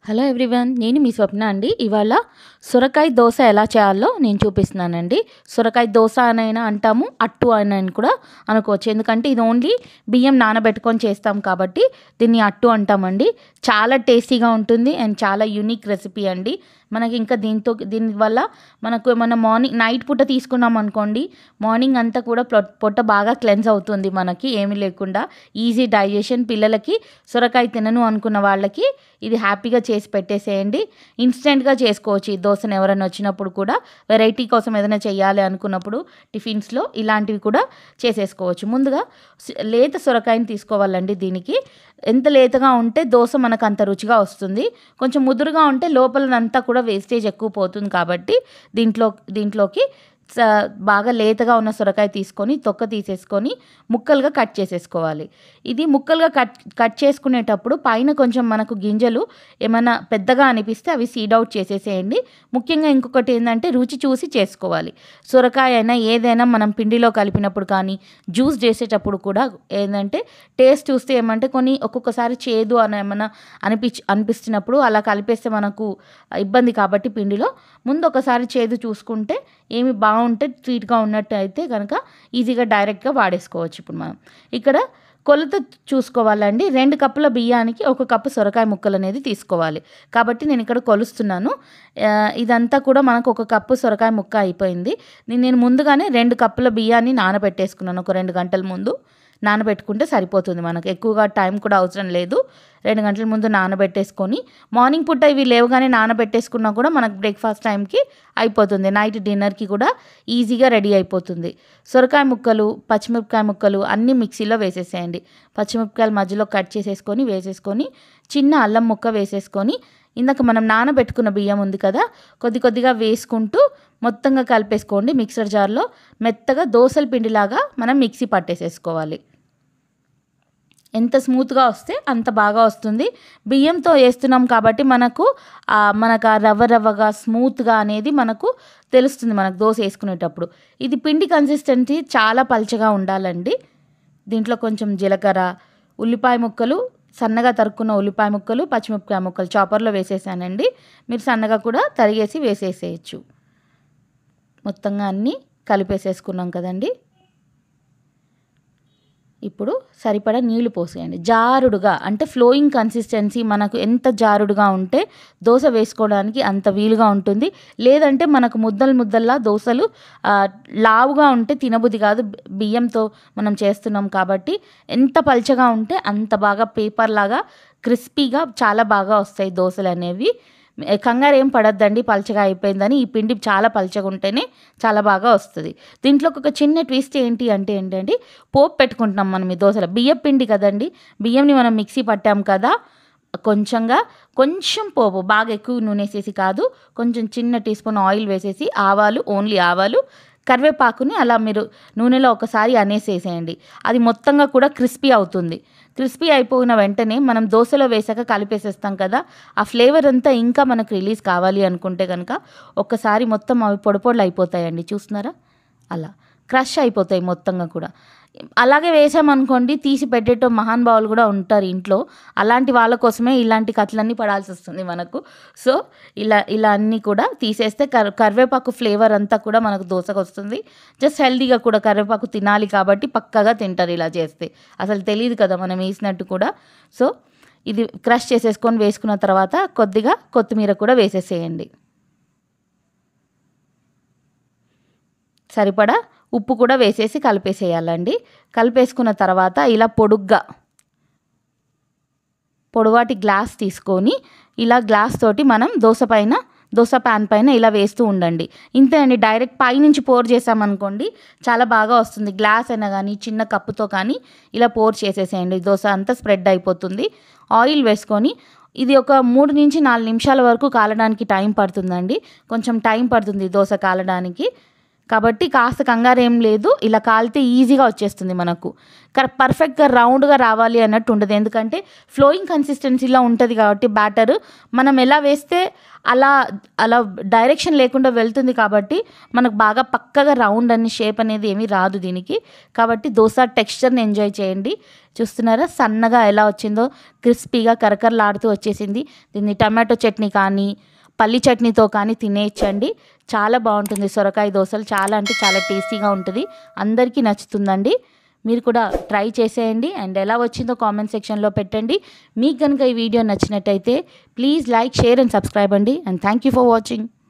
hello everyone నేను మీ స్వప్న అండి ఇవాళ సొరకాయ దోశ ఎలా చేయాలో నేను చూపిస్తున్నానండి సొరకాయ దోశ అనైనా అంటాము అట్టు అని అని కూడా అనుకోవచ్చు ఎందుకంటే ఇది ఓన్లీ బియ్యం నానబెట్టుకొని చేస్తాం కాబట్టి దీన్ని అట్టు అంటామండి చాలా టేస్టీగా ఉంటుంది అండ్ చాలా యూనిక్ రెసిపీ అండి మనకి ఇంకా దీంతో దీనివల్ల మనకు ఏమన్నా మార్నింగ్ నైట్ పూట తీసుకున్నాం అనుకోండి మార్నింగ్ అంతా కూడా పొ- పొట్ట బాగా క్లెన్స్ అవుతుంది మనకి ఏమీ లేకుండా ఈజీ డైజెషన్ పిల్లలకి సొరకాయ తినను అనుకున్న వాళ్ళకి ఇది హ్యాపీగా చేసి పెట్టేసేయండి ఇన్స్టెంట్గా చేసుకోవచ్చు ఈ దోశను ఎవరైనా వచ్చినప్పుడు కూడా వెరైటీ కోసం ఏదైనా చేయాలి అనుకున్నప్పుడు టిఫిన్స్లో ఇలాంటివి కూడా చేసేసుకోవచ్చు ముందుగా సి- లేత సొరకాయని తీసుకోవాలండి దీనికి ఎంత లేతగా ఉంటే దోశ మనకు అంత రుచిగా వస్తుంది కొంచెం ముదురుగా ఉంటే లోపలనంతా కూడా వేస్టేజ్ ఎక్కువ పోతుంది కాబట్టి దీంట్లో దీంట్లోకి స- బాగా లేతగా ఉన్న సొరకాయ తీసుకొని తొక్క తీసేసుకొని ముక్కలుగా కట్ చేసేసుకోవాలి ఇది ముక్కలుగా కట్ కట్ చేసుకునేటప్పుడు పైన కొంచెం మనకు గింజలు ఏమైనా పెద్దగా అనిపిస్తే అవి సీడ్ అవుట్ చేసేసేయండి ముఖ్యంగా ఇంకొకటి ఏంటంటే రుచి చూసి చేసుకోవాలి సొరకాయ అయినా ఏదైనా మనం పిండిలో కలిపినప్పుడు కానీ జ్యూస్ చేసేటప్పుడు కూడా ఏంటంటే టేస్ట్ చూస్తే ఏమంటే కొన్ని ఒక్కొక్కసారి చేదు అని ఏమైనా అనిపించి అనిపిస్తున్నప్పుడు అలా కలిపేస్తే మనకు ఇబ్బంది కాబట్టి పిండిలో ముందు ఒకసారి చేదు చూసుకుంటే ఏమి బాగుంటే స్వీట్గా ఉన్నట్టు అయితే కనుక ఈజీగా డైరెక్ట్గా వాడేసుకోవచ్చు ఇప్పుడు మనం ఇక్కడ కొలత చూసుకోవాలండి రెండు కప్పుల బియ్యానికి ఒక కప్పు సొరకాయ ముక్కలు అనేది తీసుకోవాలి కాబట్టి నేను ఇక్కడ కొలుస్తున్నాను ఆ, ఇదంతా కూడా మనకు ఒక కప్పు సొరకాయ ముక్క అయిపోయింది నేను నేను ముందుగానే రెండు కప్పుల బియ్యాన్ని నానబెట్టేసుకున్నాను ఒక రెండు గంటల ముందు నానబెట్టుకుంటే సరిపోతుంది మనకు ఎక్కువగా టైం కూడా అవసరం లేదు రెండు గంటల ముందు నానబెట్టేసుకొని మార్నింగ్ పూట ఇవి లేవగానే నానబెట్టేసుకున్నా కూడా మనకు బ్రేక్ఫాస్ట్ టైంకి అయిపోతుంది నైట్ డిన్నర్కి కూడా ఈజీగా రెడీ అయిపోతుంది సొరకాయ ముక్కలు పచ్చిమిరపకాయ ముక్కలు అన్నీ మిక్సీలో వేసేసేయండి పచ్చిమిరపకాయలు మధ్యలో కట్ చేసేసుకొని వేసేసుకొని చిన్న అల్లం ముక్క వేసేసుకొని ఇందాక మనం నానబెట్టుకున్న బియ్యం ఉంది కదా కొద్ది కొద్దిగా వేసుకుంటూ మొత్తంగా కలిపేసుకోండి మిక్సర్ జార్లో మెత్తగా దోసల పిండిలాగా మనం మిక్సీ పట్టేసేసుకోవాలి ఎంత స్మూత్గా వస్తే అంత బాగా వస్తుంది బియ్యంతో వేస్తున్నాం కాబట్టి మనకు ఆ, మనకు ఆ రవ్వ రవ్వగా స్మూత్గా అనేది మనకు తెలుస్తుంది మనకు దోశ వేసుకునేటప్పుడు ఇది పిండి కన్సిస్టెన్సీ చాలా పల్చగా ఉండాలండి దీంట్లో కొంచెం జీలకర్ర ఉల్లిపాయ ముక్కలు సన్నగా తరుక్కున్న ఉల్లిపాయ ముక్కలు పచ్చిమిరపకాయ ముక్కలు చాపర్లో వేసేసానండి మీరు సన్నగా కూడా తరిగేసి వేసేసేయచ్చు మొత్తంగా అన్నీ కలిపేసేసుకున్నాం కదండి ఇప్పుడు సరిపడా నీళ్లు పోసేయండి జారుడుగా అంటే ఫ్లోయింగ్ కన్సిస్టెన్సీ మనకు ఎంత జారుడుగా ఉంటే దోశ వేసుకోవడానికి అంత వీలుగా ఉంటుంది లేదంటే మనకు ముద్దలు ముద్దల్లా దోశలు ఆ, లావుగా ఉంటే తినబుద్ధి కాదు బి- బియ్యంతో మనం చేస్తున్నాం కాబట్టి ఎంత పల్చగా ఉంటే అంత బాగా పేపర్ లాగా క్రిస్పీగా చాలా బాగా వస్తాయి దోశలు అనేవి ఏ కంగారు ఏం పడద్దండి పల్చగా అయిపోయిందని ఈ పిండి చాలా పల్చగా ఉంటేనే చాలా బాగా వస్తుంది దీంట్లో ఒక చిన్న ట్విస్ట్ ఏంటి అంటే ఏంటంటే పోపు పెట్టుకుంటున్నాం మనం ఈ దోశలో బియ్యం పిండి కదండి బియ్యంని మనం మిక్సీ పట్టాం కదా కొంచెంగా కొంచెం పోపు బాగా ఎక్కువ నూనె వేసేసి కాదు కొంచెం చిన్న టీ స్పూన్ ఆయిల్ వేసేసి ఆవాలు ఓన్లీ ఆవాలు కరివేపాకుని అలా మీరు నూనెలో ఒకసారి అనేసేసేయండి అది మొత్తంగా కూడా క్రిస్పీ అవుతుంది క్రిస్పీ అయిపోయిన వెంటనే మనం దోశలో వేసాక కలిపేసేస్తాం కదా ఆ ఫ్లేవర్ అంతా ఇంకా మనకు రిలీజ్ కావాలి అనుకుంటే కనుక ఒక్కసారి మొత్తం అవి పొడి పొడులు అయిపోతాయండి చూస్తున్నారా అలా క్రష్ అయిపోతాయి మొత్తంగా కూడా అలాగే వేసామనుకోండి తీసి పెట్టేటో మహానుభావులు కూడా ఉంటారు ఇంట్లో అలాంటి వాళ్ళ కోసమే ఇలాంటి కథలన్నీ పడాల్సి వస్తుంది మనకు సో ఇలా ఇలా అన్నీ కూడా తీసేస్తే కర్ కరివేపాకు ఫ్లేవర్ అంతా కూడా మనకు దోశకు వస్తుంది జస్ట్ హెల్దీగా కూడా కరివేపాకు తినాలి కాబట్టి పక్కగా తింటారు ఇలా చేస్తే అసలు తెలియదు కదా మనం వేసినట్టు కూడా సో ఇది క్రష్ చేసేసుకొని వేసుకున్న తర్వాత కొద్దిగా కొత్తిమీర కూడా వేసేసేయండి సరిపడా ఉప్పు కూడా వేసేసి కలిపేసేయాలండి కలిపేసుకున్న తర్వాత ఇలా పొడుగ్గా పొడవాటి గ్లాస్ తీసుకొని ఇలా గ్లాస్ తోటి మనం దోశ పైన దోశ ప్యాన్ పైన ఇలా వేస్తూ ఉండండి ఇంతే అండి డైరెక్ట్ పైనుంచి పోర్ చేసామనుకోండి చాలా బాగా వస్తుంది గ్లాస్ అయినా కానీ చిన్న కప్పుతో కానీ ఇలా పోర్ చేసేసేయండి దోశ అంతా స్ప్రెడ్ అయిపోతుంది ఆయిల్ వేసుకొని ఇది ఒక మూడు నుంచి నాలుగు నిమిషాల వరకు కాలడానికి టైం పడుతుందండి కొంచెం టైం పడుతుంది దోశ కాలడానికి కాబట్టి కాస్త కంగారు ఏం లేదు ఇలా కాలితే ఈజీగా వచ్చేస్తుంది మనకు కరెక్ట్ పర్ఫెక్ట్గా రౌండ్గా రావాలి అన్నట్టు ఉండదు ఎందుకంటే ఫ్లోయింగ్ కన్సిస్టెన్సీలో ఉంటుంది కాబట్టి బ్యాటర్ మనం ఎలా వేస్తే అలా అలా డైరెక్షన్ లేకుండా వెళ్తుంది కాబట్టి మనకు బాగా పక్కగా రౌండ్ అని షేప్ అనేది ఏమీ రాదు దీనికి కాబట్టి దోశ టెక్స్చర్ని ఎంజాయ్ చేయండి చూస్తున్నారా సన్నగా ఎలా వచ్చిందో క్రిస్పీగా కరకరలాడుతూ వచ్చేసింది దీన్ని టమాటో చట్నీ కానీ పల్లి చట్నీతో కానీ తినేయచ్చండి చాలా బాగుంటుంది సొరకాయ దోశలు చాలా అంటే చాలా టేస్టీగా ఉంటుంది అందరికీ నచ్చుతుందండి మీరు కూడా ట్రై చేసేయండి అండ్ ఎలా వచ్చిందో కామెంట్ సెక్షన్లో పెట్టండి మీకు కనుక ఈ వీడియో నచ్చినట్టయితే please like share and subscribe అండి and thank you for watching